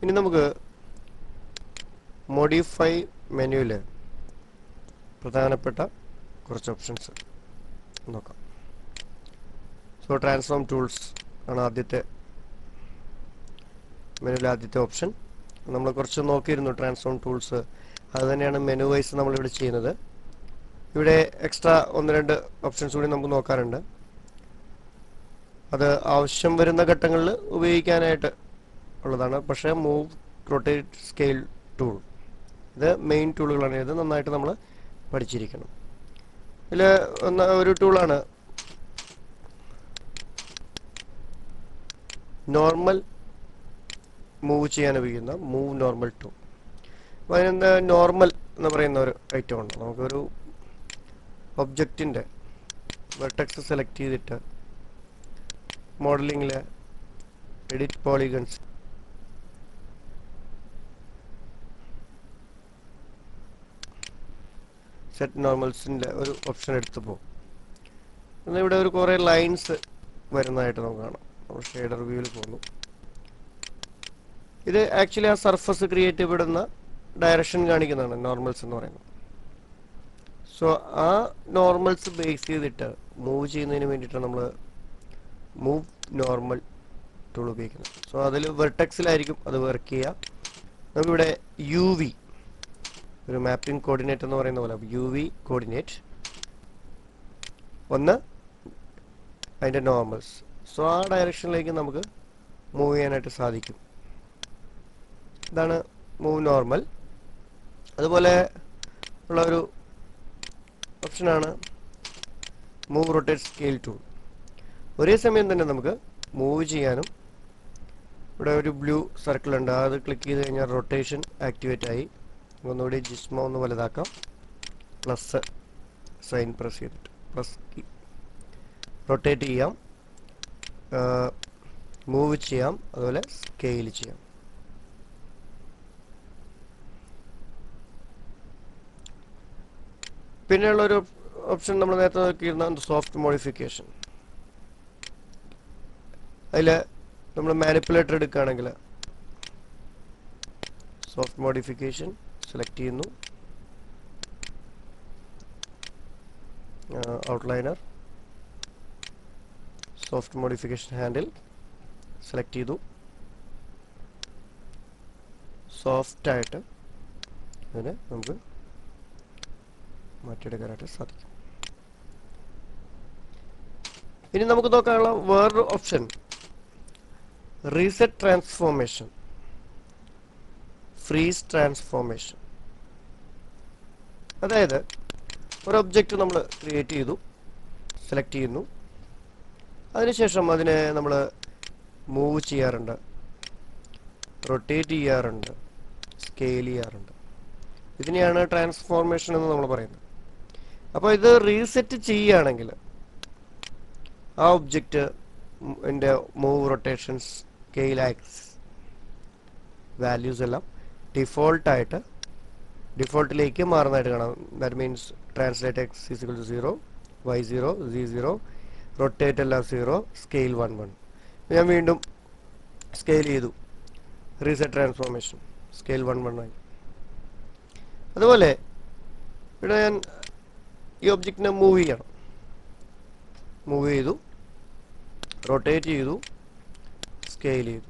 ഇനി നമുക്ക് മോഡിഫൈ മെനുവിൽ പ്രധാനപ്പെട്ട കുറച്ച് ഓപ്ഷൻസ് നോക്കാം സോ ട്രാൻസ്ഫോം ടൂൾസ് ആണ് ആദ്യത്തെ മെനുവിലെ ആദ്യത്തെ ഓപ്ഷൻ നമ്മൾ കുറച്ച് നോക്കിയിരുന്നു ട്രാൻസ്ഫോം ടൂൾസ് അത് തന്നെയാണ് മെനു വൈസ് നമ്മളിവിടെ ചെയ്യുന്നത് ഇവിടെ എക്സ്ട്രാ ഒന്ന് രണ്ട് ഓപ്ഷൻസ് കൂടി നമുക്ക് നോക്കാറുണ്ട് അത് ആവശ്യം വരുന്ന ഘട്ടങ്ങളിൽ ഉപയോഗിക്കാനായിട്ട് ഉള്ളതാണ് പക്ഷേ മൂവ് റൊട്ടേറ്റ് സ്കെയിൽ ടൂൾ ഇത് മെയിൻ ടൂളുകളാണ് ഇത് നന്നായിട്ട് നമ്മൾ പഠിച്ചിരിക്കണം ഇതിൽ ഒന്ന് ഒരു ടൂളാണ് നോർമൽ മൂവ് ചെയ്യാൻ ഉപയോഗിക്കുന്ന മൂവ് നോർമൽ ടൂൾ അപ്പോൾ അതിനെന്താ നോർമൽ എന്ന് പറയുന്ന ഒരു ഐറ്റം ഉണ്ട് നമുക്കൊരു ഒബ്ജക്റ്റിൻ്റെ വെർട്ടെക്സ് സെലക്ട് ചെയ്തിട്ട് മോഡലിങ്ങിൽ എഡിറ്റ് പോളിഗൺസ് സെറ്റ് നോർമൽസിൻ്റെ ഒരു ഓപ്ഷൻ എടുത്ത് പോകും എന്നാൽ ഇവിടെ ഒരു കുറേ ലൈൻസ് വരുന്നതായിട്ട് നമുക്ക് കാണാം നമ്മൾ ഷെയ്ഡർ വ്യൂവിൽ പോകുന്നു ഇത് ആക്ച്വലി ആ സർഫസ് ക്രിയേറ്റ് ചെയ്യപ്പെടുന്ന ഡയറക്ഷൻ കാണിക്കുന്നതാണ് നോർമൽസ് എന്ന് പറയുന്നത് സോ ആ നോർമൽസ് ബേസ് ചെയ്തിട്ട് മൂവ് ചെയ്യുന്നതിന് വേണ്ടിയിട്ടാണ് നമ്മൾ മൂവ് നോർമൽ ടൂൾ ഉപയോഗിക്കുന്നത് സോ അതിൽ വെർട്ടെക്സിലായിരിക്കും അത് വർക്ക് ചെയ്യുക നമുക്കിവിടെ യു വി ഒരു മാപ്പിംഗ് കോർഡിനേറ്റ് എന്ന് പറയുന്ന പോലെ യു വി കോർഡിനേറ്റ് ഒന്ന് അതിൻ്റെ നോർമൽസ് സോ ആ ഡയറക്ഷനിലേക്ക് നമുക്ക് മൂവ് ചെയ്യാനായിട്ട് സാധിക്കും ഇതാണ് മൂവ് നോർമൽ അതുപോലെ ഉള്ള ഒരു ഓപ്ഷനാണ് മൂവ് റൊട്ടേറ്റ് സ്കെയിൽ ടൂൾ ഒരേ സമയം തന്നെ നമുക്ക് മൂവ് ചെയ്യാനും ഇവിടെ ഒരു ബ്ലൂ സർക്കിൾ ഉണ്ട് അത് ക്ലിക്ക് ചെയ്ത് കഴിഞ്ഞാൽ റൊട്ടേഷൻ ആക്ടിവേറ്റ് ആയി ഒന്നുകൂടി ജിസ്മോ ഒന്ന് വലുതാക്കാം പ്ലസ് സൈൻ പ്രസ് ചെയ്തിട്ട് പ്ലസ് റൊട്ടേറ്റ് ചെയ്യാം മൂവ് ചെയ്യാം അതുപോലെ സ്കെയിൽ ചെയ്യാം പിന്നെയുള്ള ഒരു ഓപ്ഷൻ നമ്മൾ നേരത്തെ നോക്കിയിരുന്ന സോഫ്റ്റ് മോഡിഫിക്കേഷൻ അതിൽ നമ്മൾ മാനിപ്പുലേറ്റർ എടുക്കുകയാണെങ്കിൽ സോഫ്റ്റ് മോഡിഫിക്കേഷൻ സെലക്ട് ചെയ്യുന്നു outliner soft modification handle select ചെയ്തു സോഫ്റ്റ് ആയിട്ട് ഇതിനെ നമുക്ക് മാറ്റിയെടുക്കാനായിട്ട് സാധിക്കും ഇനി നമുക്ക് നോക്കാനുള്ള വേറൊരു option reset transformation freeze transformation അതായത് ഒരു ഒബ്ജക്റ്റ് നമ്മൾ ക്രിയേറ്റ് ചെയ്തു സെലക്ട് ചെയ്യുന്നു അതിനുശേഷം അതിനെ നമ്മൾ മൂവ് ചെയ്യാറുണ്ട് റൊട്ടേറ്റ് ചെയ്യാറുണ്ട് സ്കെയിൽ ചെയ്യാറുണ്ട് ഇതിനെയാണ് ട്രാൻസ്ഫോർമേഷൻ എന്ന് നമ്മൾ പറയുന്നത് അപ്പോൾ ഇത് റീസെറ്റ് ചെയ്യുകയാണെങ്കിൽ ആ ഒബ്ജക്റ്റ് എൻ്റെ move rotations scale axis values എല്ലാം ഡിഫോൾട്ടായിട്ട് ഡിഫോൾട്ടിലേക്ക് മാറുന്നതായിട്ട് കാണാം that means translate X is equal to zero Y zero Z zero rotate എല്ലാം സീറോ സ്കെയിൽ വൺ വൺ ഞാൻ വീണ്ടും സ്കെയിൽ ചെയ്തു reset transformation scale one one ആയി അതുപോലെ ഇവിടെ ഞാൻ ഈ ഒബ്ജക്റ്റിനെ മൂവ് ചെയ്യണം മൂവ് ചെയ്തു റൊട്ടേറ്റ് ചെയ്തു സ്കെയിൽ ചെയ്തു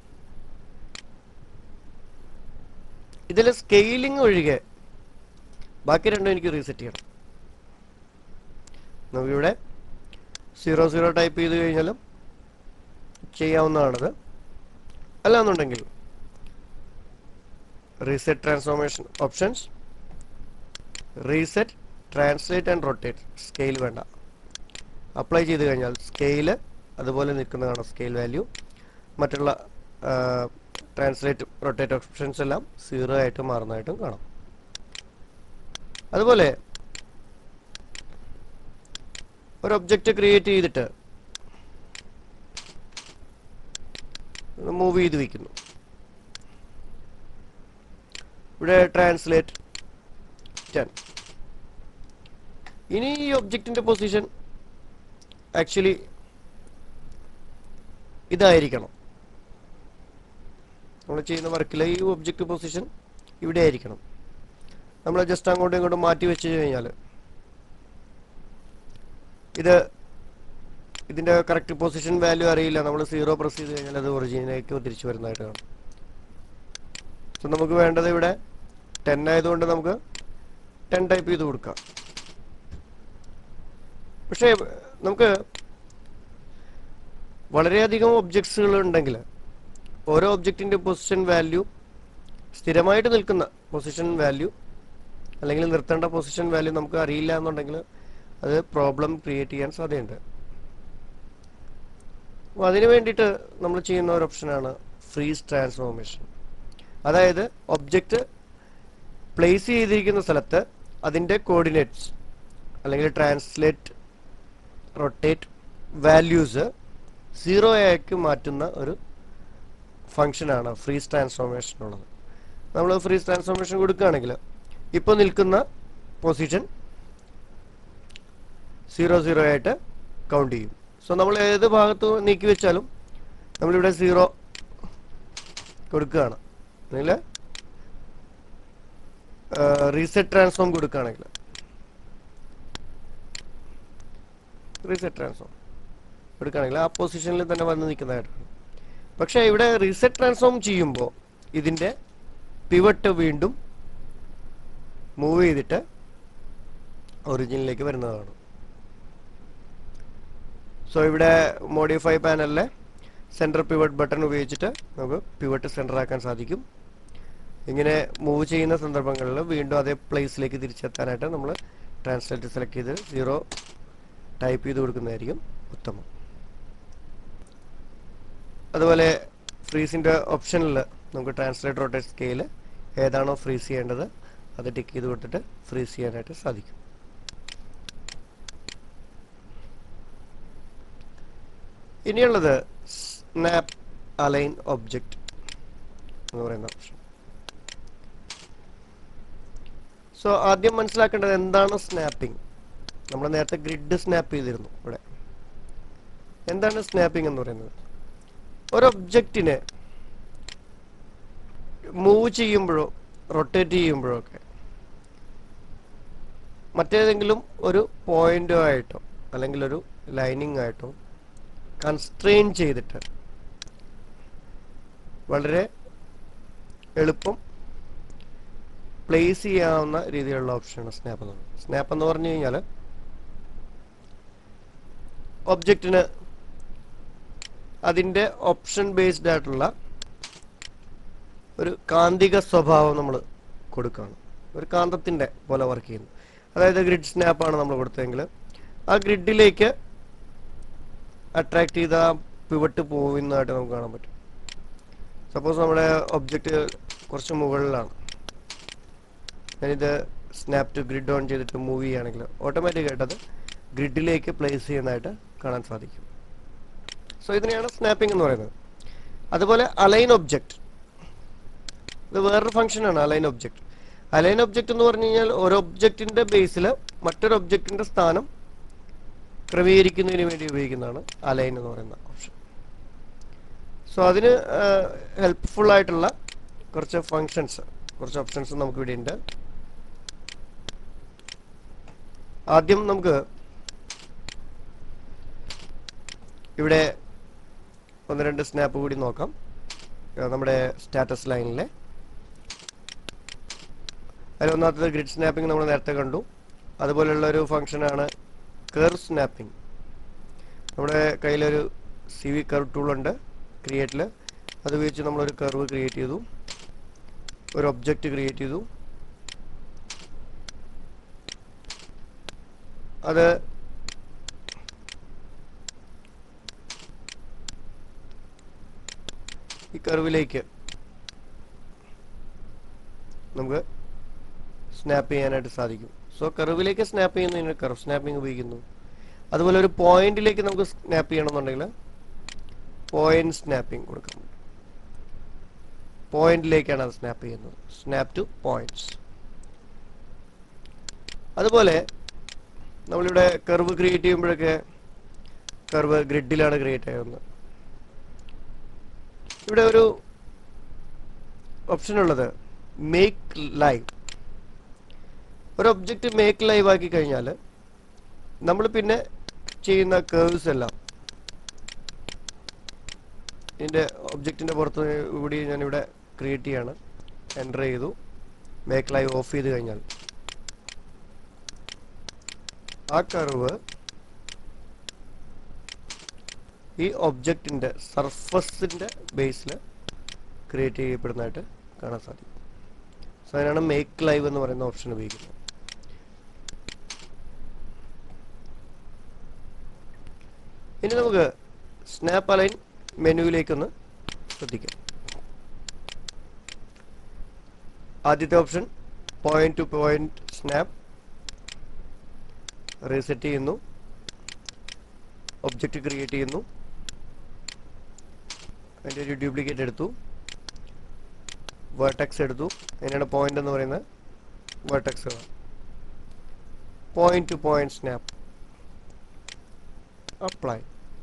ഇതിൽ സ്കെയിലിംഗ് ഒഴികെ ബാക്കി രണ്ടും എനിക്ക് റീസെറ്റ് ചെയ്യണം നമുക്കിവിടെ സീറോ സീറോ ടൈപ്പ് ചെയ്ത് കഴിഞ്ഞാലും ചെയ്യാവുന്നതാണത് അല്ലാന്നുണ്ടെങ്കിൽ reset transformation options reset translate and rotate scale വേണ്ട അപ്ലൈ ചെയ്ത് കഴിഞ്ഞാൽ സ്കെയിൽ അതുപോലെ നിൽക്കുന്നതാണ് സ്കെയിൽ വാല്യൂ മറ്റുള്ള ട്രാൻസ്ലേറ്റ് റൊട്ടേറ്റ് ഓപ്ഷൻസ് എല്ലാം സീറോ ആയിട്ട് മാറുന്നതായിട്ടും കാണാം അതുപോലെ ഒരു ഒബ്ജക്റ്റ് ക്രിയേറ്റ് ചെയ്തിട്ട് മൂവ് ചെയ്ത് വയ്ക്കുന്നു ഇവിടെ ട്രാൻസ്ലേറ്റ് ടെൻ ഇനി ഈ ഒബ്ജക്റ്റിന്റെ പൊസിഷൻ ആക്ച്വലി ഇതായിരിക്കണം നമ്മൾ ചെയ്യുന്ന വർക്കിൽ ഈ ഒബ്ജക്റ്റ് പൊസിഷൻ ഇവിടെ ആയിരിക്കണം നമ്മൾ ജസ്റ്റ് അങ്ങോട്ടും ഇങ്ങോട്ടും മാറ്റി വെച്ച് കഴിഞ്ഞാൽ ഇത് ഇതിന്റെ കറക്റ്റ് പൊസിഷൻ വാല്യൂ അറിയില്ല നമ്മൾ സീറോ പ്രസ് ചെയ്ത് കഴിഞ്ഞാൽ അത് ഒറിജിനിലേക്ക് തിരിച്ചു വരുന്നതായിട്ട് കാണും സോ നമുക്ക് വേണ്ടത് ഇവിടെ ടെൻ ആയതുകൊണ്ട് നമുക്ക് ടെൻ ടൈപ്പ് ചെയ്ത് കൊടുക്കാം പക്ഷേ നമുക്ക് വളരെയധികം ഒബ്ജക്ട്സുകൾ ഉണ്ടെങ്കിൽ ഓരോ ഒബ്ജക്റ്റിന്റെ പൊസിഷൻ വാല്യൂ സ്ഥിരമായിട്ട് നിൽക്കുന്ന പൊസിഷൻ വാല്യൂ അല്ലെങ്കിൽ നിർത്തേണ്ട പൊസിഷൻ വാല്യൂ നമുക്ക് അറിയില്ല എന്നുണ്ടെങ്കിൽ അത് പ്രോബ്ലം ക്രിയേറ്റ് ചെയ്യാൻ സാധ്യതയുണ്ട് അപ്പോൾ അതിന് വേണ്ടിയിട്ട് നമ്മൾ ചെയ്യുന്ന ഒരു ഓപ്ഷനാണ് ഫ്രീസ് ട്രാൻസ്ഫോർമേഷൻ അതായത് ഒബ്ജക്റ്റ് പ്ലേസ് ചെയ്തിരിക്കുന്ന സ്ഥലത്ത് അതിൻ്റെ കോർഡിനേറ്റ്സ് അല്ലെങ്കിൽ ട്രാൻസ്ലേറ്റ് റൊട്ടേറ്റ് വാല്യൂസ് സീറോ ആക്കി മാറ്റുന്ന ഒരു ഫങ്ഷനാണ് ഫ്രീസ് ട്രാൻസ്ഫോർമേഷൻ ഉള്ളത് നമ്മൾ ഫ്രീസ് ട്രാൻസ്ഫോർമേഷൻ കൊടുക്കുകയാണെങ്കിൽ ഇപ്പോൾ നിൽക്കുന്ന പൊസിഷൻ സീറോ സീറോ ആയിട്ട് കൗണ്ട് ചെയ്യും സോ നമ്മൾ ഏത് ഭാഗത്ത് നീക്കി വെച്ചാലും നമ്മളിവിടെ സീറോ കൊടുക്കുകയാണ് അല്ലെങ്കിൽ റീസെറ്റ് ട്രാൻസ്ഫോം കൊടുക്കുകയാണെങ്കിൽ റീസെറ്റ് ട്രാൻസ്ഫോം കൊടുക്കുകയാണെങ്കിൽ ആ പൊസിഷനിൽ തന്നെ വന്ന് നിൽക്കുന്നതായിട്ടാണ് പക്ഷേ ഇവിടെ റീസെറ്റ് ട്രാൻസ്ഫോം ചെയ്യുമ്പോൾ ഇതിൻ്റെ പിവട്ട് വീണ്ടും മൂവ് ചെയ്തിട്ട് ഒറിജിനിലേക്ക് വരുന്നതാണ് സോ ഇവിടെ മോഡിഫൈ പാനലിലെ സെൻറ്റർ പിവട്ട് ബട്ടൺ ഉപയോഗിച്ചിട്ട് നമുക്ക് പിവട്ട് സെൻറ്റർ ആക്കാൻ സാധിക്കും ഇങ്ങനെ മൂവ് ചെയ്യുന്ന സന്ദർഭങ്ങളിൽ വീണ്ടും അതേ പ്ലേസിലേക്ക് തിരിച്ചെത്താനായിട്ട് നമ്മൾ ട്രാൻസ്ലേറ്റ് സെലക്ട് ചെയ്ത് സീറോ ടൈപ്പ് ചെയ്ത് കൊടുക്കുന്നതായിരിക്കും ഉത്തമം അതുപോലെ ഫ്രീസിൻ്റെ ഓപ്ഷനിൽ നമുക്ക് ട്രാൻസ്ലേറ്റ് റോട്ടേറ്റ് സ്കെയിൽ ഏതാണോ ഫ്രീസ് ചെയ്യേണ്ടത് അത് ടിക്ക് ചെയ്ത് കൊടുത്തിട്ട് ഫ്രീസ് ചെയ്യാനായിട്ട് സാധിക്കും ഇനിയുള്ളത് സ്നാപ്പ് അലൈൻ ഒബ്ജക്റ്റ് എന്ന് പറയുന്ന ഓപ്ഷൻ സോ ആദ്യം മനസ്സിലാക്കേണ്ടത് എന്താണ് സ്നാപ്പിംഗ് നമ്മൾ നേരത്തെ ഗ്രിഡ് സ്നാപ്പ് ചെയ്തിരുന്നു ഇവിടെ എന്താണ് സ്നാപ്പിംഗ് എന്ന് പറയുന്നത് ഒരു ഒബ്ജക്റ്റിനെ മൂവ് ചെയ്യുമ്പോഴോ റൊട്ടേറ്റ് ചെയ്യുമ്പോഴോ ഒക്കെ മറ്റേതെങ്കിലും ഒരു പോയിന്റോ ആയിട്ടോ അല്ലെങ്കിൽ ഒരു ലൈനിങ് ആയിട്ടോ കൺസ്ട്രെയിൻ ചെയ്തിട്ട് വളരെ എളുപ്പം പ്ലേസ് ചെയ്യാവുന്ന രീതിയിലുള്ള ഓപ്ഷനാണ് സ്നാപ്പ് എന്ന് പറയുന്നത് സ്നാപ്പ് എന്ന് പറഞ്ഞു കഴിഞ്ഞാൽ ഒബ്ജക്റ്റിന് അതിൻ്റെ ഓപ്ഷൻ ബേസ്ഡ് ആയിട്ടുള്ള ഒരു കാന്തിക സ്വഭാവം നമ്മൾ കൊടുക്കുകയാണ് ഒരു കാന്തത്തിൻ്റെ പോലെ വർക്ക് ചെയ്യുന്നു അതായത് ഗ്രിഡ് സ്നാപ്പാണ് നമ്മൾ കൊടുത്തതെങ്കിൽ ആ ഗ്രിഡിലേക്ക് അട്രാക്ട് ചെയ്ത ആ പിവട്ട് പോകുന്നതായിട്ട് നമുക്ക് കാണാൻ പറ്റും സപ്പോസ് നമ്മുടെ ഒബ്ജക്റ്റ് കുറച്ച് മുകളിലാണ് ഞാനിത് സ്നാപ്പ് ടു ഗ്രിഡ് ഓൺ ചെയ്തിട്ട് മൂവ് ചെയ്യുകയാണെങ്കിൽ ഓട്ടോമാറ്റിക് ആയിട്ട് അത് ഗ്രിഡിലേക്ക് പ്ലേസ് ചെയ്യുന്നതായിട്ട് കാണാൻ സാധിക്കും സോ ഇതിനെയാണ് സ്നാപ്പിംഗ് എന്ന് പറയുന്നത് അതുപോലെ അലൈൻ ഒബ്ജക്റ്റ് ഇത് വേറൊരു ഫംഗ്ഷനാണ് അലൈൻ ഒബ്ജക്റ്റ് അലൈൻ ഒബ്ജക്റ്റ് എന്ന് പറഞ്ഞു കഴിഞ്ഞാൽ ഒരു ഒബ്ജക്റ്റിന്റെ ബേസിൽ മറ്റൊരു ഒബ്ജക്റ്റിന്റെ സ്ഥാനം ക്രമീകരിക്കുന്നതിന് വേണ്ടി ഉപയോഗിക്കുന്നതാണ് അലൈൻ എന്ന് പറയുന്ന ഓപ്ഷൻ സോ അതിന് ഹെൽപ്ഫുൾ ആയിട്ടുള്ള കുറച്ച് ഫങ്ഷൻസ് കുറച്ച് ഓപ്ഷൻസ് നമുക്ക് ഇവിടെ ഉണ്ട് ആദ്യം നമുക്ക് ഇവിടെ ഒന്ന് രണ്ട് സ്നാപ്പ് കൂടി നോക്കാം ഏഹ് നമ്മുടെ സ്റ്റാറ്റസ് ലൈനിലെ അതിൽ ഒന്നാമത്തത് ഗ്രിഡ് സ്നാപ്പിംഗ് നമ്മൾ നേരത്തെ കണ്ടു അതുപോലെയുള്ള ഒരു ഫംഗ്ഷനാണ് കർവ് സ്നാപ്പിംഗ് നമ്മുടെ കയ്യിലൊരു സി വി കർവ് ടൂൾ ഉണ്ട് ക്രിയേറ്റിൽ അത് ഉപയോഗിച്ച് നമ്മളൊരു കർവ് ക്രിയേറ്റ് ചെയ്തു ഒരു ഒബ്ജക്റ്റ് ക്രിയേറ്റ് ചെയ്തു അത് ഈ കർവിലേക്ക് നമുക്ക് സ്നാപ്പ് ചെയ്യാനായിട്ട് സാധിക്കും സോ കർവിലേക്ക് സ്നാപ്പ് ചെയ്യുന്നതിന് കർവ് സ്നാപ്പിംഗ് ഉപയോഗിക്കുന്നു അതുപോലെ ഒരു പോയിന്റിലേക്ക് നമുക്ക് സ്നാപ്പ് ചെയ്യണമെന്നുണ്ടെങ്കിൽ പോയിന്റ് സ്നാപ്പിംഗ് കൊടുക്കാം പോയിന്റിലേക്കാണ് അത് സ്നാപ്പ് ചെയ്യുന്നത് സ്നാപ്പ് ടു പോയിന്റ്സ് അതുപോലെ നമ്മളിവിടെ കർവ് ക്രിയേറ്റ് ചെയ്യുമ്പോഴൊക്കെ കർവ് ഗ്രിഡിലാണ് ക്രിയേറ്റ് ചെയ്യുന്നത് ഇവിടെ ഒരു ഓപ്ഷൻ ഉള്ളത് മേക്ക് ലൈവ് ഒരു ഒബ്ജക്റ്റ് മേക്ക് ലൈവ് ആക്കി കഴിഞ്ഞാൽ നമ്മൾ പിന്നെ ചെയ്യുന്ന കേർവ്സ് എല്ലാം ഇതിൻ്റെ ഒബ്ജക്റ്റിൻ്റെ പുറത്ത് ഇവിടെ ഞാനിവിടെ ക്രിയേറ്റ് ചെയ്യാണ് എൻ്റർ ചെയ്തു മേക്ക് ലൈവ് ഓഫ് ചെയ്ത് കഴിഞ്ഞാൽ ആ കർവ് ഈ ഒബ്ജക്റ്റിൻ്റെ സർഫസിൻ്റെ ബേസിൽ ക്രിയേറ്റ് ചെയ്യപ്പെടുന്നതായിട്ട് കാണാൻ സാധിക്കും സോ അതിനാണ് മേക്ക് ലൈവ് എന്ന് പറയുന്ന ഓപ്ഷൻ ഉപയോഗിക്കുന്നത് ഇനി നമുക്ക് സ്നാപ്പ് അലൈൻ മെനുവിലേക്കൊന്ന് ശ്രദ്ധിക്കാം ആദ്യത്തെ option point to point snap reset ചെയ്യുന്നു ഒബ്ജക്റ്റ് ക്രിയേറ്റ് ചെയ്യുന്നു അതിൻ്റെ ഒരു ഡ്യൂപ്ലിക്കേറ്റ് എടുത്തു വേർട്ടക്സ് എടുത്തു അതിനാണ് പോയിന്റ് എന്ന് പറയുന്നത് vertex point to point snap apply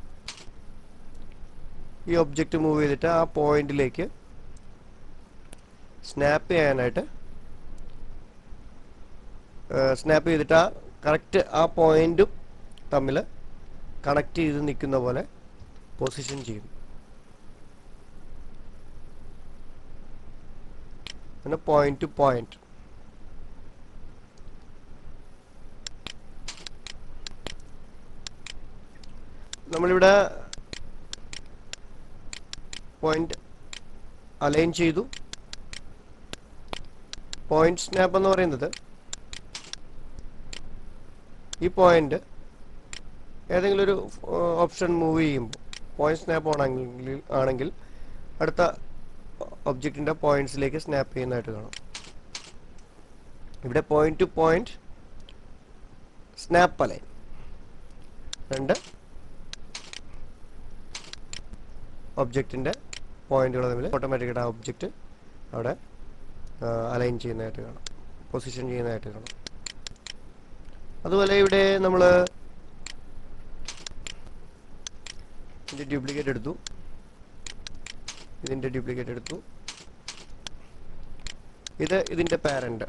ഈ ഒബ്ജക്റ്റ് മൂവ് ചെയ്തിട്ട് ആ പോയിന്റിലേക്ക് സ്നാപ്പ് ചെയ്യാനായിട്ട് സ്നാപ്പ് ചെയ്തിട്ട് ആ കറക്റ്റ് ആ പോയിന്റും തമ്മിൽ കണക്ട് ചെയ്ത് നിൽക്കുന്ന പോലെ പൊസിഷൻ ചെയ്യും പിന്നെ പോയിന്റ് ടു പോയിന്റ് നമ്മളിവിടെ പോയിന്റ് അലൈൻ ചെയ്തു പോയിന്റ് സ്നാപ്പ് എന്ന് പറയുന്നത് ഈ പോയിന്റ് ഏതെങ്കിലും ഒരു ഓപ്ഷൻ മൂവ് ചെയ്യുമ്പോൾ പോയിന്റ് സ്നാപ്പ് ആണെങ്കിൽ ആണെങ്കിൽ അടുത്ത ഒബ്ജക്റ്റിന്റെ പോയിന്റ്സിലേക്ക് സ്നാപ്പ് ചെയ്യുന്നതായിട്ട് കാണാം ഇവിടെ point to point snap align രണ്ട് ഒബ്ജക്റ്റിന്റെ പോയിന്റുകൾ തമ്മിൽ ഓട്ടോമാറ്റിക്കായിട്ട് ആ ഒബ്ജക്റ്റ് അവിടെ അലൈൻ ചെയ്യുന്നതായിട്ട് കാണാം പൊസിഷൻ ചെയ്യുന്നതായിട്ട് കാണാം അതുപോലെ ഇവിടെ നമ്മൾ ഇതിന്റെ ഡ്യൂപ്ലിക്കേറ്റ് എടുത്തു ഇതിന്റെ ഡ്യൂപ്ലിക്കേറ്റ് എടുത്തു ഇത് ഇതിന്റെ പാരന്റ്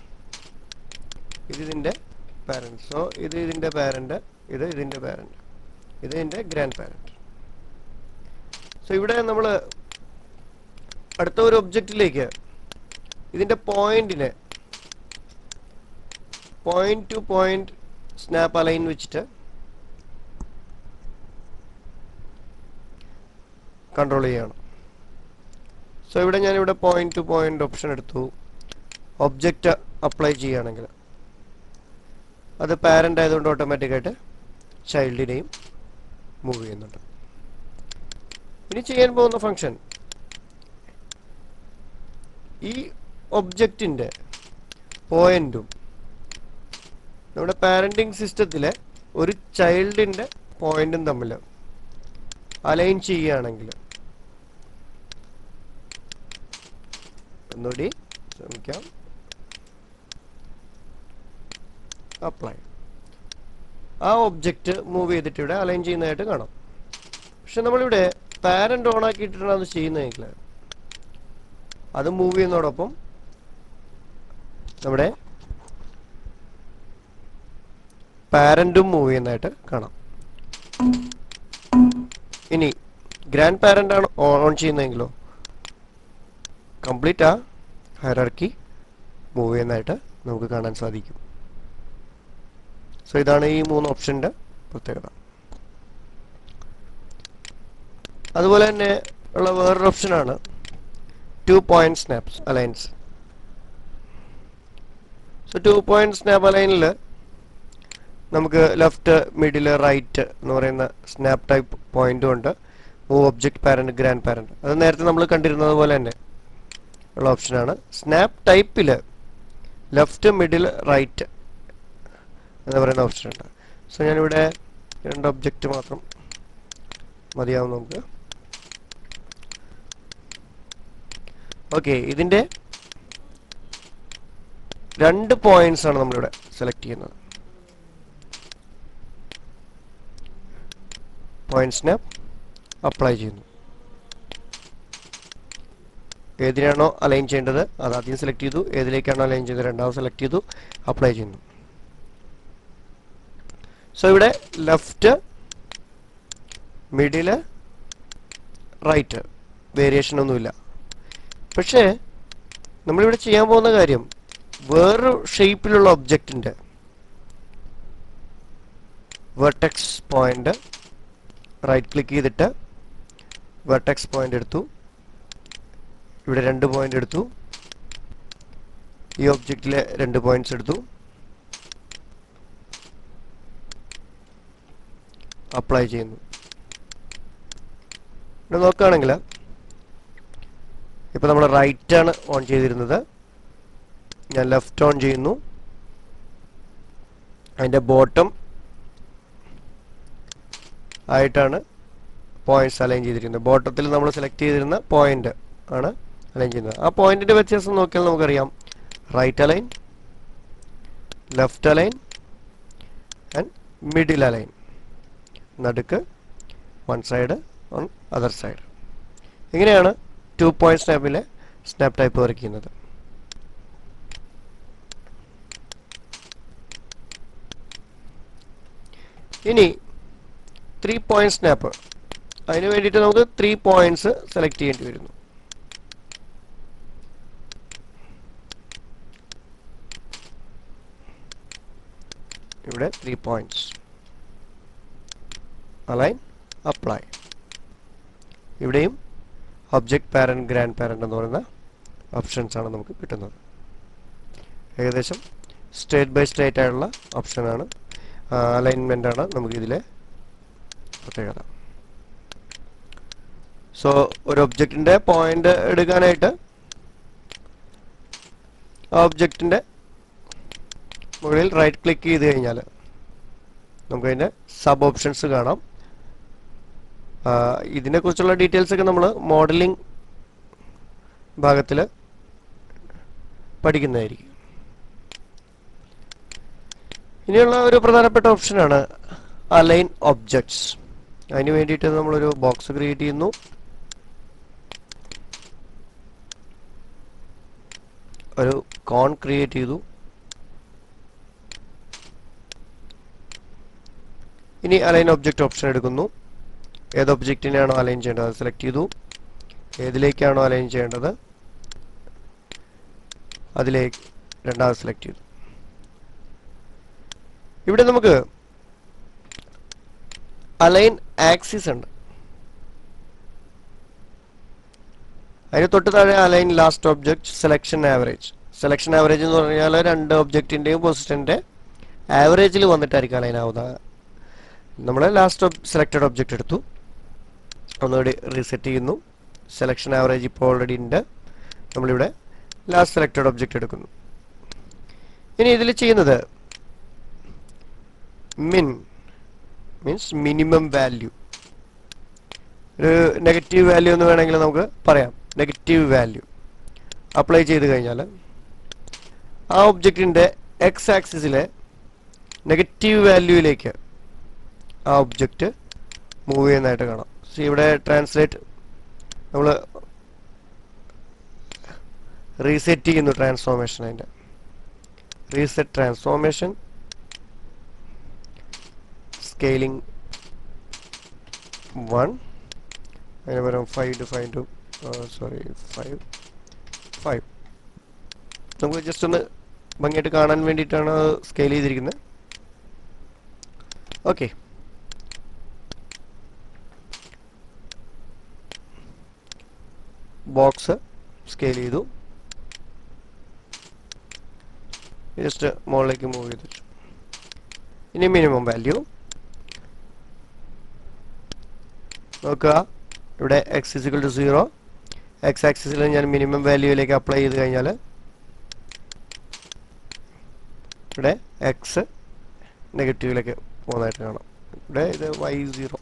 ഇത് ഇതിന്റെ പാരന്റ് സോ ഇത് ഇതിന്റെ പാരന്റ് ഇത് ഇതിന്റെ പാരന്റ് ഇത് ഇതിന്റെ ഗ്രാൻഡ് പാരന്റ് സോ ഇവിടെ നമ്മൾ അടുത്ത ഒരു ഒബ്ജക്റ്റിലേക്ക് ഇതിന്റെ പോയിന്റിനെ point to point snap align വെച്ചിട്ട് കൺട്രോൾ ചെയ്യണം സോ ഇവിടെ ഞാൻ ഇവിടെ പോയിന്റ് ടു പോയിന്റ് ഓപ്ഷൻ എടുത്തു ഒബ്ജക്റ്റ് അപ്ലൈ ചെയ്യുകയാണെങ്കിൽ അത് പാരന്റ് ആയതുകൊണ്ട് ഓട്ടോമാറ്റിക്കായിട്ട് ചൈൽഡിനെയും മൂവ് ചെയ്യുന്നുണ്ട് ഇനി ചെയ്യാൻ പോകുന്ന ഫംഗ്ഷൻ ഈ ഒബ്ജക്റ്റിന്റെ പോയിന്റും നമ്മുടെ പാരന്റിങ് സിസ്റ്റത്തിലെ ഒരു ചൈൽഡിന്റെ പോയിന്റും തമ്മിൽ അലൈൻ ചെയ്യുകയാണെങ്കിൽ ഒന്നുകൂടി ശ്രമിക്കാം അപ്ലൈ ആ ഒബ്ജക്റ്റ് മൂവ് ചെയ്തിട്ട് ഇവിടെ അലൈൻ ചെയ്യുന്നതായിട്ട് കാണാം പക്ഷെ നമ്മളിവിടെ പാരന്റ് ഓൺ ആക്കിയിട്ടാണ് അത് ചെയ്യുന്നതെങ്കിൽ അത് മൂവ് ചെയ്യുന്നതോടൊപ്പം നമ്മുടെ പാരന്റും മൂവ് ചെയ്യുന്നതായിട്ട് കാണാം ഇനി ഗ്രാൻഡ് പാരന്റ് ആണ് ഓൺ ചെയ്യുന്നതെങ്കിലോ കംപ്ലീറ്റ് ആ ഹയറാർക്കി മൂവ് ചെയ്യുന്നതായിട്ട് നമുക്ക് കാണാൻ സാധിക്കും സോ ഇതാണ് ഈ മൂന്ന് ഓപ്ഷൻ്റെ പ്രത്യേകത അതുപോലെ തന്നെ ഉള്ള വേറൊരു ഓപ്ഷനാണ് two point snaps aligns so two point snap അലൈനിൽ നമുക്ക് ലെഫ്റ്റ് മിഡിൽ റൈറ്റ് എന്ന് പറയുന്ന സ്നാപ്പ് ടൈപ്പ് പോയിന്റും ഉണ്ട് move object parent grand parent അത് നേരത്തെ നമ്മൾ കണ്ടിരുന്നത് പോലെ തന്നെ ഉള്ള ഓപ്ഷനാണ് സ്നാപ്പ് ടൈപ്പിൽ ലെഫ്റ്റ് മിഡിൽ റൈറ്റ് എന്ന് പറയുന്ന ഓപ്ഷൻ ഉണ്ട് സോ ഞാനിവിടെ രണ്ട് ഒബ്ജക്റ്റ് മാത്രം മതിയാവും നമുക്ക് ഓക്കെ ഇതിന്റെ രണ്ട് പോയിന്റ്സ് ആണ് നമ്മളിവിടെ സെലക്ട് ചെയ്യുന്നത് പോയിന്റ് സ്നാപ്പ് അപ്ലൈ ചെയ്യുന്നു ഏതിനാണോ അലൈൻ ചെയ്യേണ്ടത് അത് ആദ്യം സെലക്ട് ചെയ്തു ഏതിലേക്കാണോ അലൈൻ ചെയ്തത് രണ്ടാമത് സെലക്ട് ചെയ്തു അപ്ലൈ ചെയ്യുന്നു സോ ഇവിടെ ലെഫ്റ്റ് മിഡില് റൈറ്റ് വേരിയേഷൻ ഒന്നുമില്ല പക്ഷേ നമ്മളിവിടെ ചെയ്യാൻ പോകുന്ന കാര്യം വേറൊരു ഷേപ്പിലുള്ള ഒബ്ജക്റ്റിൻ്റെ വെർട്ടെക്സ് പോയിന്റ് റൈറ്റ് ക്ലിക്ക് ചെയ്തിട്ട് വെർട്ടെക്സ് പോയിന്റ് എടുത്തു ഇവിടെ രണ്ട് പോയിന്റ് എടുത്തു ഈ ഒബ്ജക്റ്റിലെ രണ്ട് പോയിന്റ്സ് എടുത്തു അപ്ലൈ ചെയ്യുന്നു ഇവിടെ നോക്കുകയാണെങ്കിൽ ഇപ്പോൾ നമ്മൾ റൈറ്റ് ആണ് ഓൺ ചെയ്തിരുന്നത് ഞാൻ ലെഫ്റ്റ് ഓൺ ചെയ്യുന്നു അതിൻ്റെ ബോട്ടം ആയിട്ടാണ് പോയിന്റ്സ് അലൈൻ ചെയ്തിരിക്കുന്നത് ബോട്ടത്തിൽ നമ്മൾ സെലക്ട് ചെയ്തിരുന്ന പോയിന്റ് ആണ് അലൈൻ ചെയ്യുന്നത് ആ പോയിന്റിന്റെ വ്യത്യാസം നോക്കിയാൽ നമുക്കറിയാം right align left align and middle align നടുക്ക് one side on other side ഇങ്ങനെയാണ് ടു പോയിന്റ് സ്നാപ്പിലെ സ്നാപ്പ് ടൈപ്പ് വർക്ക് ചെയ്യുന്നത് ഇനി ത്രീ പോയിന്റ് സ്നാപ്പ് അതിന് വേണ്ടിയിട്ട് നമുക്ക് ത്രീ പോയിന്റ്സ് സെലക്ട് ചെയ്യേണ്ടി വരുന്നു ഇവിടെ ത്രീ പോയിന്റ്സ് അലൈൻ അപ്ലൈ ഇവിടെയും ഒബ്ജക്റ്റ് പാരന്റ് ഗ്രാൻഡ് പാരന്റ് എന്ന് പറയുന്ന ഓപ്ഷൻസ് ആണ് നമുക്ക് കിട്ടുന്നത് ഏകദേശം സ്റ്റേറ്റ് ബൈ സ്റ്റേറ്റ് ആയിട്ടുള്ള ഓപ്ഷനാണ് അലൈൻമെൻ്റ് ആണ് നമുക്ക് ഇതിലെ പ്രത്യേകത സോ ഒരു ഒബ്ജക്റ്റിന്റെ പോയിന്റ് എടുക്കാനായിട്ട് ആ ഒബ്ജക്റ്റിന്റെ മുകളിൽ റൈറ്റ് ക്ലിക്ക് ചെയ്ത് കഴിഞ്ഞാൽ നമുക്കതിൻ്റെ സബ് ഓപ്ഷൻസ് കാണാം ആ, ഇതിനെക്കുറിച്ചുള്ള ഡീറ്റെയിൽസ് ഒക്കെ നമ്മൾ മോഡലിംഗ് ഭാഗത്തിൽ പഠിക്കുന്നതായിരിക്കും ഇനിയുള്ള ഒരു പ്രധാനപ്പെട്ട ഓപ്ഷനാണ് അലൈൻ ഒബ്ജക്ട്സ് അതിന് വേണ്ടിയിട്ട് നമ്മളൊരു ബോക്സ് ക്രിയേറ്റ് ചെയ്യുന്നു ഒരു കോൺ ക്രിയേറ്റ് ചെയ്തു ഇനി അലൈൻ ഒബ്ജക്റ്റ് ഓപ്ഷൻ എടുക്കുന്നു ഏത് ഒബ്ജക്റ്റിനെയാണോ അലൈൻ ചെയ്യേണ്ടത് അത് സെലക്ട് ചെയ്തു ഏതിലേക്കാണോ അലൈൻ ചെയ്യേണ്ടത് അതിലേക്ക് രണ്ടാമത് സെലക്ട് ചെയ്തു ഇവിടെ നമുക്ക് അലൈൻ ആക്സിസ് ഉണ്ട് അതിന് തൊട്ട് താഴെ align last object selection average selection average എന്ന് പറഞ്ഞാൽ രണ്ട് ഒബ്ജക്റ്റിന്റെയും പൊസിഷന്റെ ആവറേജിൽ വന്നിട്ടായിരിക്കും അലൈൻ ആവുന്നത് നമ്മൾ ലാസ്റ്റ് സെലക്റ്റഡ് ഒബ്ജക്റ്റ് എടുത്തു ഒന്നുകൂടി റീസെറ്റ് ചെയ്യുന്നു സെലക്ഷൻ ആവറേജ് ഇപ്പോൾ ഓൾറെഡി ഉണ്ട് നമ്മളിവിടെ ലാസ്റ്റ് സെലക്റ്റഡ് ഒബ്ജക്റ്റ് എടുക്കുന്നു ഇനി ഇതിൽ ചെയ്യുന്നത് മിൻ മീൻസ് മിനിമം വാല്യൂ ഒരു നെഗറ്റീവ് വാല്യൂ എന്ന് വേണമെങ്കിൽ നമുക്ക് പറയാം നെഗറ്റീവ് വാല്യൂ അപ്ലൈ ചെയ്ത് കഴിഞ്ഞാൽ ആ ഒബ്ജക്റ്റിൻ്റെ എക്സ് ആക്സിസിലെ നെഗറ്റീവ് വാല്യൂയിലേക്ക് ആ ഒബ്ജക്റ്റ് മൂവ് ചെയ്യുന്നതായിട്ട് കാണാം സോ ഇവിടെ ട്രാൻസ്ലേറ്റ് നമ്മൾ റീസെറ്റ് ചെയ്യുന്നു ട്രാൻസ്ഫോർമേഷൻ അതിൻ്റെ റീസെറ്റ് ട്രാൻസ്ഫോർമേഷൻ സ്കെയിലിംഗ് വൺ അതിന് പകരം five two five two sorry five five നമുക്ക് ജസ്റ്റ് ഒന്ന് ഭംഗിയായിട്ട് കാണാൻ വേണ്ടിയിട്ടാണ് സ്കെയിൽ ചെയ്തിരിക്കുന്നത് ഓക്കെ ബോക്സ് സ്കെയിൽ ചെയ്തു ജസ്റ്റ് മുകളിലേക്ക് മൂവ് ചെയ്തു വെച്ചു. ഇനി മിനിമം വാല്യൂ നോക്കുക ഇവിടെ X is equal to zero X ആക്സിസിൽ ഞാൻ മിനിമം വാല്യൂയിലേക്ക് അപ്ലൈ ചെയ്ത് കഴിഞ്ഞാൽ ഇവിടെ എക്സ് നെഗറ്റീവിലേക്ക് പോകുന്നതായിട്ട് കാണാം ഇവിടെ ഇത് വൈ സീറോ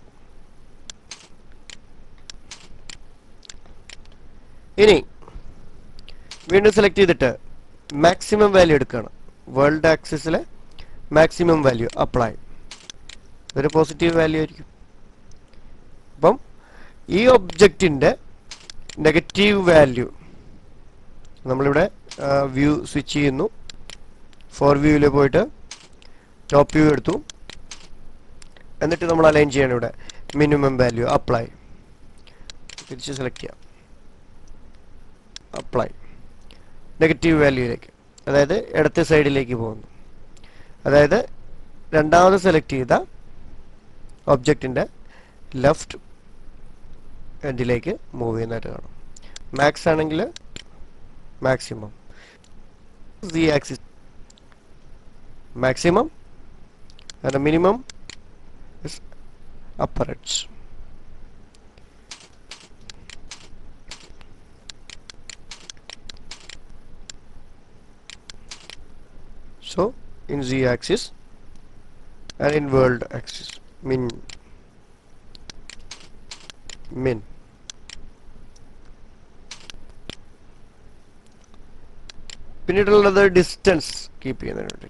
ഇനി വീണ്ടും സെലക്ട് ചെയ്തിട്ട് മാക്സിമം വാല്യൂ എടുക്കുകയാണ് വേൾഡ് ആക്സിസിലെ മാക്സിമം വാല്യൂ അപ്ലൈ ഇതൊരു പോസിറ്റീവ് വാല്യൂ ആയിരിക്കും അപ്പം ഈ ഒബ്ജക്റ്റിൻ്റെ നെഗറ്റീവ് വാല്യൂ നമ്മളിവിടെ വ്യൂ സ്വിച്ച് ചെയ്യുന്നു ഫോർ വ്യൂവിൽ പോയിട്ട് ടോപ്പ് വ്യൂ എടുത്തു എന്നിട്ട് നമ്മൾ അലൈൻ ചെയ്യണം ഇവിടെ മിനിമം വാല്യൂ അപ്ലൈ തിരിച്ച് സെലക്ട് ചെയ്യാം അപ്ലൈ നെഗറ്റീവ് വാല്യൂയിലേക്ക് അതായത് ഇടത്തെ സൈഡിലേക്ക് പോകുന്നു അതായത് രണ്ടാമത് സെലക്ട് ചെയ്ത ഒബ്ജക്റ്റിൻ്റെ ലെഫ്റ്റ് എൻഡിലേക്ക് മൂവ് ചെയ്യുന്നതായിട്ട് കാണും മാക്സ് ആണെങ്കിൽ maximum Z axis maximum and minimum is upper edge so in z axis and in world axis min min പിന്നീടുള്ളത് ഡിസ്റ്റൻസ് കീപ്പ് ചെയ്യുന്നതിന് വേണ്ടി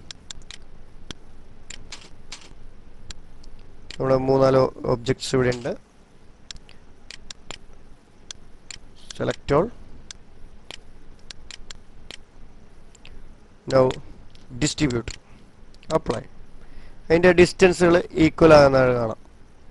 നമ്മുടെ മൂന്നാലോ ഒബ്ജക്ട്സ് ഇവിടെ ഉണ്ട് select all now distribute apply അതിൻ്റെ ഡിസ്റ്റൻസുകൾ ഈക്വൽ ആകുന്നതാണ് കാണാം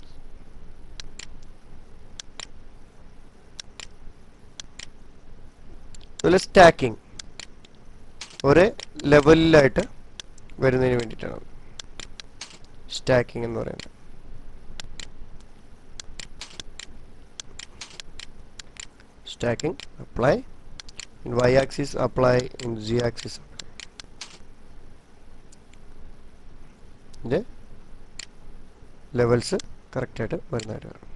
അതുപോലെ സ്റ്റാക്കിംഗ് ഒരേ ലെവലിലായിട്ട് വരുന്നതിന് വേണ്ടിയിട്ടാണ് സ്റ്റാക്കിംഗ് എന്ന് പറയുന്നത് stacking apply in Y axis apply in Z axis ഇതിൻ്റെ ലെവൽസ് കറക്റ്റായിട്ട് വരുന്നതായിട്ട് കാണാം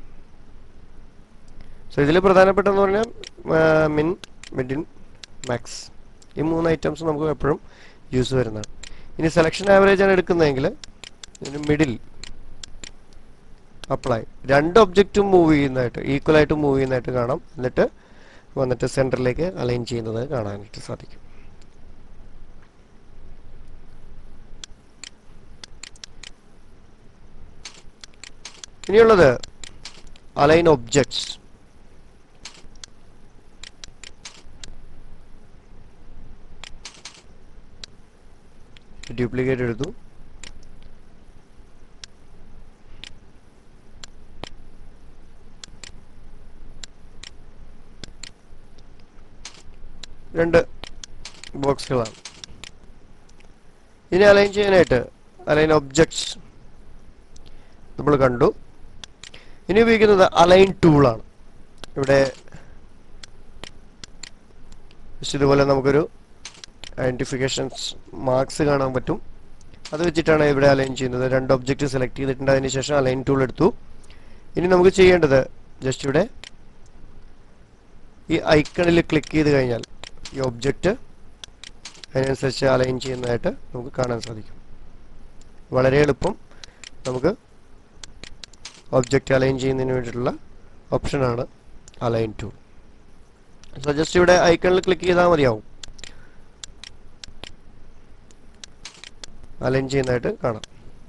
സോ ഇതിൽ പ്രധാനപ്പെട്ടെന്ന് പറഞ്ഞാൽ മിൻ മിഡിൻ മാക്സ് ഈ മൂന്ന് ഐറ്റംസ് നമുക്ക് എപ്പോഴും യൂസ് വരുന്നതാണ് ഇനി സെലക്ഷൻ ആവറേജ് ആണ് എടുക്കുന്നതെങ്കിൽ ഇതിന് മിഡിൽ അപ്ലൈ രണ്ട് ഒബ്ജക്റ്റും മൂവ് ചെയ്യുന്നതായിട്ട് ഈക്വൽ ആയിട്ട് മൂവ് ചെയ്യുന്നതായിട്ട് കാണാം എന്നിട്ട് വന്നിട്ട് സെൻറ്ററിലേക്ക് അലൈൻ ചെയ്യുന്നത് കാണാനായിട്ട് സാധിക്കും ഇനിയുള്ളത് അലൈൻ ഒബ്ജക്ട്സ് ഡ്യൂപ്ലിക്കേറ്റ് എടുത്തു രണ്ട് ബോക്സുകളാണ് ഇനി അലൈൻ ചെയ്യാനായിട്ട് അലൈൻ ഒബ്ജക്ട്സ് നമ്മൾ കണ്ടു ഇനി ഉപയോഗിക്കുന്നത് അലൈൻ ടൂളാണ് ഇവിടെ just ഇതുപോലെ നമുക്കൊരു ഐഡന്റിഫിക്കേഷൻസ് മാർക്സ് കാണാൻ പറ്റും അത് വെച്ചിട്ടാണ് ഇവിടെ അലൈൻ ചെയ്യുന്നത് രണ്ട് ഒബ്ജക്റ്റ് സെലക്ട് ചെയ്തിട്ടുണ്ട് അതിന് ശേഷം അലൈൻ ടൂൾ എടുത്തു ഇനി നമുക്ക് ചെയ്യേണ്ടത് ജസ്റ്റ് ഇവിടെ ഈ ഐക്കണിൽ ക്ലിക്ക് ചെയ്ത് കഴിഞ്ഞാൽ ഈ ഒബ്ജക്റ്റ് അതിനനുസരിച്ച് അലൈൻ ചെയ്യുന്നതായിട്ട് നമുക്ക് കാണാൻ സാധിക്കും വളരെ എളുപ്പം നമുക്ക് ഒബ്ജക്റ്റ് അലൈൻ ചെയ്യുന്നതിന് വേണ്ടിയിട്ടുള്ള ഓപ്ഷനാണ് അലൈൻ ടൂൾ സോ ജസ്റ്റ് ഇവിടെ ഐക്കണിൽ ക്ലിക്ക് ചെയ്താൽ മതിയാവും അലൈൻ ചെയ്യുന്നതായിട്ട് കാണാം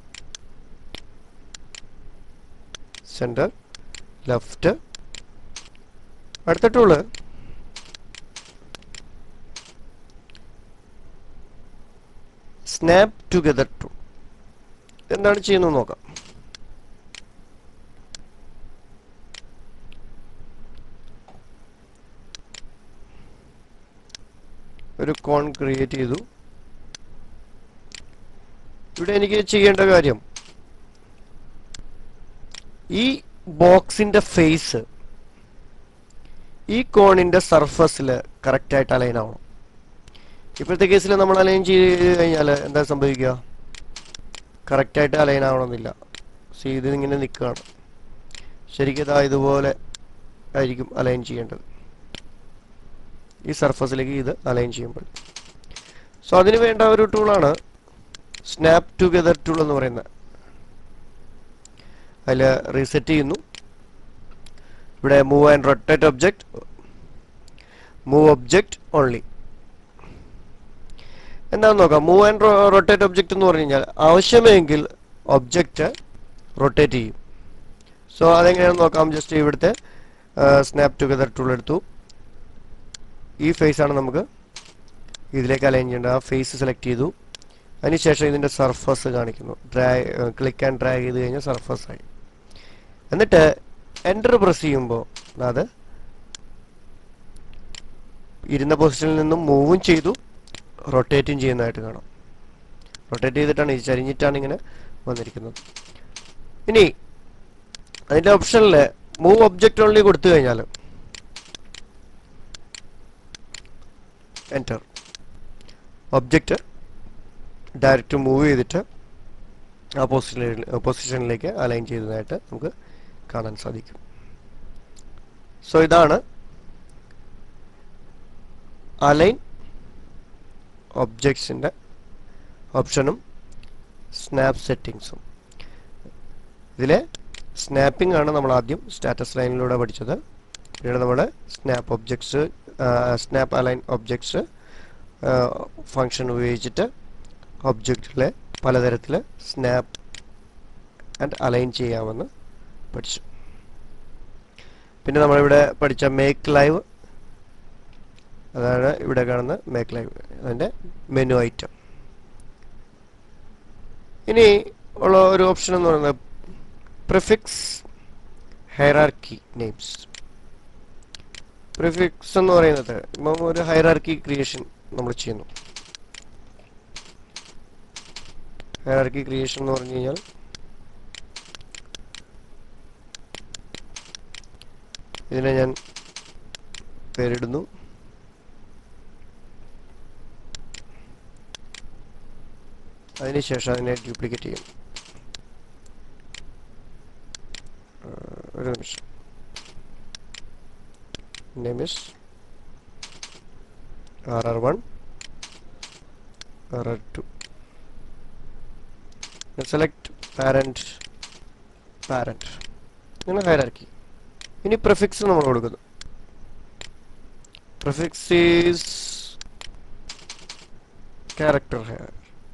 സെൻറ്റർ ലെഫ്റ്റ് അടുത്ത ടൂള് സ്നാപ്പ് ടുഗദർ ടൂൾ എന്താണ് ചെയ്യുന്നത് നോക്കാം ഒരു കോൺ ക്രിയേറ്റ് ചെയ്തു ഇവിടെ എനിക്ക് ചെയ്യേണ്ട കാര്യം ഈ ബോക്സിന്റെ ഫേസ് ഈ കോണിന്റെ സർഫസിൽ കറക്റ്റ് ആയിട്ട് അലൈൻ ആവണം ഇപ്പോഴത്തെ കേസിൽ നമ്മൾ അലൈൻ ചെയ്ത് കഴിഞ്ഞാൽ എന്താ സംഭവിക്കുക കറക്റ്റ് ആയിട്ട് അലൈൻ ആവണമെന്നില്ല സി ഇത് ഇങ്ങനെ നിൽക്കുകയാണ് ശരിക്കും ഇതാ ഇതുപോലെ ആയിരിക്കും അലൈൻ ചെയ്യേണ്ടത് ഈ സർഫസിലേക്ക് ഇത് അലൈൻ ചെയ്യുമ്പോൾ സോ അതിന് വേണ്ട ഒരു ടൂളാണ് സ്നാപ്പ് ടുഗദർ ടൂൾ എന്ന് പറയുന്നത് അതിൽ റീസെറ്റ് ചെയ്യുന്നു ഇവിടെ move and rotate object move object only എന്താണെന്ന് നോക്കാം മൂവ് ആൻഡ് റൊട്ടേറ്റ് ഒബ്ജക്റ്റ് എന്ന് പറഞ്ഞു കഴിഞ്ഞാൽ ആവശ്യമെങ്കിൽ ഒബ്ജക്റ്റ് റൊട്ടേറ്റ് ചെയ്യും സോ അതെങ്ങനെയാണെന്ന് നോക്കാം ജസ്റ്റ് ഇവിടുത്തെ സ്നാപ്പ് ടുഗദർ ടൂൾ എടുത്തു ഈ ഫേസ് ആണ് നമുക്ക് ഇതിലേക്ക് അലൈൻ ചെയ്യേണ്ടത് ആ ഫേസ് സെലക്ട് ചെയ്തു അതിനുശേഷം ഇതിൻ്റെ സർഫസ് കാണിക്കുന്നു ഡ്രാഗ് ക്ലിക്ക് ആൻഡ് ഡ്രാഗ് ചെയ്ത് കഴിഞ്ഞാൽ സർഫസ് ആയി എന്നിട്ട് എൻ്റർ പ്രസ് ചെയ്യുമ്പോൾ അത് ഇരുന്ന പൊസിഷനിൽ നിന്നും മൂവും ചെയ്തു റൊട്ടേറ്റും ചെയ്യുന്നതായിട്ട് കാണാം റൊട്ടേറ്റ് ചെയ്തിട്ടാണ് ഇത് ചരിഞ്ഞിട്ടാണ് ഇങ്ങനെ വന്നിരിക്കുന്നത് ഇനി അതിൻ്റെ ഓപ്ഷനിൽ മൂവ് ഒബ്ജക്റ്റ് ഓൺലി കൊടുത്തു കഴിഞ്ഞാൽ എൻറ്റർ ഒബ്ജക്റ്റ് ഡയറക്റ്റ് മൂവ് ചെയ്തിട്ട് ആ പൊസിഷനിൽ പൊസിഷനിലേക്ക് അലൈൻ ചെയ്തതായിട്ട് നമുക്ക് കാണാൻ സാധിക്കും സോ ഇതാണ് അലൈൻ ഒബ്ജക്ട്സിൻ്റെ ഓപ്ഷനും സ്നാപ്പ് സെറ്റിങ്സും ഇതിലെ സ്നാപ്പിംഗ് ആണ് നമ്മൾ ആദ്യം സ്റ്റാറ്റസ് ലൈനിലൂടെ പഠിച്ചത് പിന്നീട് നമ്മൾ snap objects snap align objects function ഉപയോഗിച്ചിട്ട് ഒബ്ജക്റ്റിലെ പലതരത്തിൽ സ്നാപ്പ് ആൻഡ് അലൈൻ ചെയ്യാമെന്ന് പഠിച്ചു പിന്നെ നമ്മളിവിടെ പഠിച്ച മേക്ക് ലൈവ് അതാണ് ഇവിടെ കാണുന്ന മേക്ക് ലൈവ് അതിൻ്റെ മെനു ഐറ്റം ഇനി ഉള്ള ഒരു ഓപ്ഷൻ എന്ന് പറയുന്നത് പ്രിഫിക്സ് ഹൈറാർക്കി നെയിംസ് പ്രിഫിക്സ് എന്ന് പറയുന്നത് ഇപ്പം ഒരു ഹൈറാർക്കി ക്രിയേഷൻ നമ്മൾ ചെയ്യുന്നു ഹൈറാർക്കി ക്രിയേഷൻ എന്ന് പറഞ്ഞു കഴിഞ്ഞാൽ ഇതിനെ ഞാൻ പേരിടുന്നു അതിനുശേഷം അതിനെ ഡ്യൂപ്ലിക്കേറ്റ് ചെയ്യും ഒരു നിമിഷം name is R R one R R two select parent parent ഇങ്ങനെ ഹൈറാർക്കി ഇനി പ്രിഫിക്സ് നമ്മൾ കൊടുക്കുന്നു prefix is character hair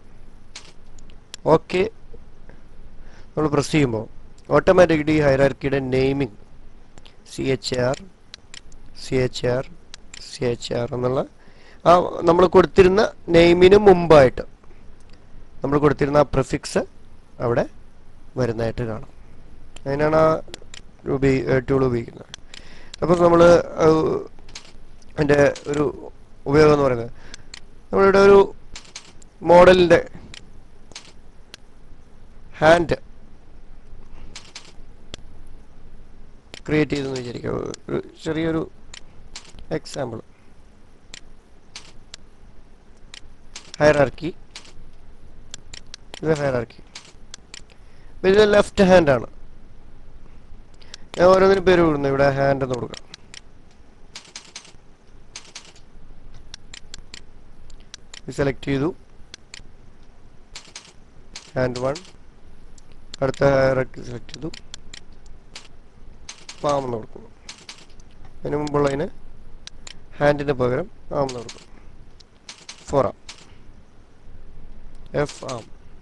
okay നമ്മൾ പ്രസ് ചെയ്യുമ്പോൾ ഓട്ടോമാറ്റിക്കലി ഹൈറാർക്കിയുടെ naming C H R C H R C H R എന്നുള്ള ആ നമ്മൾ കൊടുത്തിരുന്ന നെയിമിന് മുമ്പായിട്ട് നമ്മൾ കൊടുത്തിരുന്ന ആ പ്രിഫിക്സ് അവിടെ വരുന്നതായിട്ട് കാണാം അതിനാണ് ആ ടൂൾ ഉപയോഗിക്കുന്നത് അപ്പോൾ നമ്മൾ അതിൻ്റെ ഒരു ഉപയോഗം എന്ന് പറയുന്നത് നമ്മളിവിടെ ഒരു മോഡലിൻ്റെ ഹാൻഡ് ക്രിയേറ്റ് ചെയ്തെന്ന് വിചാരിക്കുക ഒരു ചെറിയൊരു എക്സാമ്പിൾ ഹയറാർക്കി ഇത് ഹയറാർക്കി ഇത് ലെഫ്റ്റ് ഹാൻഡ് ആണ് ഞാൻ ഓരോന്നിനും പേര് കൊടുക്കുന്നു ഇവിടെ ഹാൻഡ് എന്ന് കൊടുക്കാം സെലക്ട് ചെയ്തു ഹാൻഡ് വൺ അടുത്ത ഹയറാർക്കി സെലക്ട് ചെയ്തു പാം എന്ന് കൊടുക്കുന്നു അതിന് മുമ്പുള്ളതിന് ഹാൻഡിന് പകരം ആം എന്ന് കൊടുക്കും ഫോർ ആം എഫ് ആം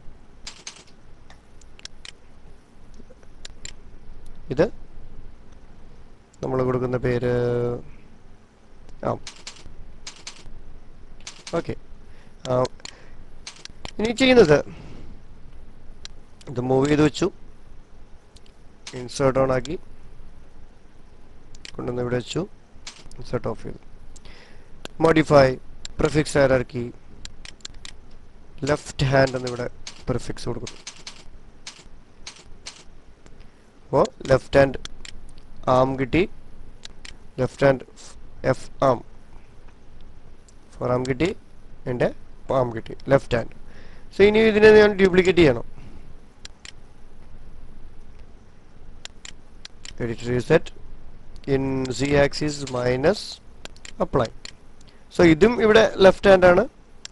ഇത് നമ്മൾ കൊടുക്കുന്ന പേര് ആം ഓക്കെ ഇനി ചെയ്യുന്നത് ഇത് മൂവ് ചെയ്ത് വെച്ചു ഇൻസേർട്ട് ഓൺ ആക്കി കൊണ്ടുവന്ന് ഇവിടെ വെച്ചു ഇൻസേർട്ട് ഓഫ് ചെയ്തു modify prefix hierarchy left hand എന്നിവിടെ പ്രിഫിക്സ് കൊടുക്കുന്നു അപ്പോൾ ലെഫ്റ്റ് ഹാൻഡ് ആം കിട്ടി left hand F arm four arm കിട്ടി എൻ്റെ ആം കിട്ടി ലെഫ്റ്റ് ഹാൻഡ് സോ ഇനി ഇതിനെ ഞാൻ ഡ്യൂപ്ലിക്കേറ്റ് ചെയ്യണം edit reset in Z axis minus apply so ഇതും ഇവിടെ ലെഫ്റ്റ് ഹാൻഡ് ആണ്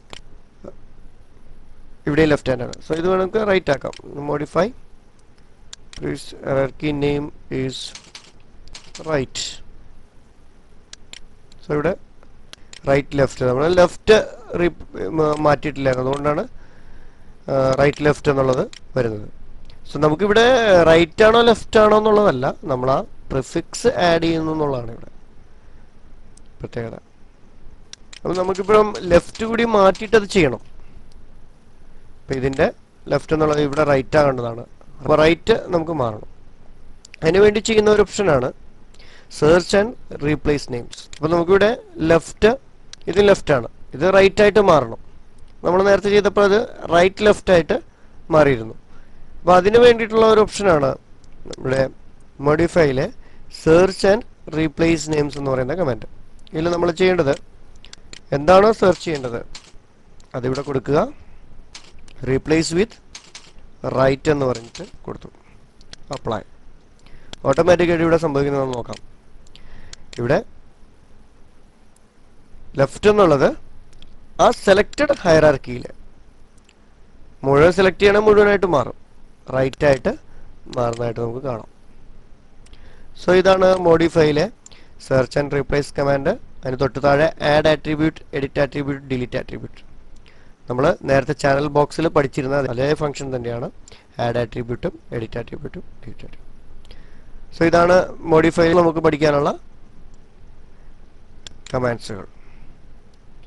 ഇവിടെയും ലെഫ്റ്റ് ഹാൻഡ് ആണ് സോ ഇത് നമുക്ക് റൈറ്റ് ആക്കാം modify hierarchy name is right so ഇവിടെ റൈറ്റ് ലെഫ്റ്റ് നമ്മൾ ലെഫ്റ്റ് മാറ്റിയിട്ടില്ലായിരുന്നു അതുകൊണ്ടാണ് റൈറ്റ് ലെഫ്റ്റ് എന്നുള്ളത് വരുന്നത് സോ നമുക്കിവിടെ റൈറ്റ് ആണോ ലെഫ്റ്റ് ആണോ എന്നുള്ളതല്ല നമ്മൾ ആ പ്രിഫിക്സ് ആഡ് ചെയ്യുന്നു എന്നുള്ളതാണ് ഇവിടെ പ്രത്യേകത അപ്പോൾ നമുക്കിപ്പോഴും ലെഫ്റ്റ് കൂടി മാറ്റിയിട്ട് അത് ചെയ്യണം അപ്പോൾ ഇതിൻ്റെ ലെഫ്റ്റ് എന്നുള്ളത് ഇവിടെ റൈറ്റ് ആകേണ്ടതാണ് അപ്പോൾ റൈറ്റ് നമുക്ക് മാറണം അതിന് വേണ്ടി ചെയ്യുന്ന ഒരു ഓപ്ഷനാണ് സെർച്ച് ആൻഡ് റീപ്ലേസ് നെയിംസ് അപ്പോൾ നമുക്കിവിടെ ലെഫ്റ്റ് ഇത് ലെഫ്റ്റ് ആണ് ഇത് റൈറ്റ് ആയിട്ട് മാറണം നമ്മൾ നേരത്തെ ചെയ്തപ്പോൾ അത് റൈറ്റ് ലെഫ്റ്റ് ആയിട്ട് മാറിയിരുന്നു അപ്പോൾ അതിന് വേണ്ടിയിട്ടുള്ള ഒരു ഓപ്ഷനാണ് നമ്മുടെ മോഡിഫൈയിലെ സെർച്ച് ആൻഡ് റീപ്ലേസ് നെയിംസ് എന്ന് പറയുന്ന കമാൻഡ് ഇതിൽ നമ്മൾ ചെയ്യേണ്ടത് എന്താണോ സെർച്ച് ചെയ്യേണ്ടത് അതിവിടെ കൊടുക്കുക റീപ്ലേസ് വിത്ത് റൈറ്റ് എന്ന് പറഞ്ഞിട്ട് കൊടുത്തു അപ്ലൈ ഓട്ടോമാറ്റിക്കായിട്ട് ഇവിടെ സംഭവിക്കുന്നത് നോക്കാം ഇവിടെ ലെഫ്റ്റ് എന്നുള്ളത് ആ സെലക്റ്റഡ് ഹയറാർക്കിയിൽ മുഴുവൻ സെലക്ട് ചെയ്യണമെങ്കിൽ മുഴുവനായിട്ട് മാറും റൈറ്റ് ആയിട്ട് മാറുന്നതായിട്ട് നമുക്ക് കാണാം സോ ഇതാണ് മോഡിഫൈയിലെ സെർച്ച് ആൻഡ് റീപ്ലേസ് കമാൻഡ് അതിന് തൊട്ട് താഴെ add attribute edit attribute delete attribute നമ്മൾ നേരത്തെ ചാനൽ ബോക്സിൽ പഠിച്ചിരുന്ന അതേ ഫംഗ്ഷൻ തന്നെയാണ് ആഡ് ആട്രിബ്യൂട്ടും എഡിറ്റ് ആട്രിബ്യൂട്ടും ഡിലീറ്റ് ആട്രിബ്യൂട്ടും സോ ഇതാണ് മോഡിഫൈയിൽ നമുക്ക് പഠിക്കാനുള്ള കമാൻഡ്സുകൾ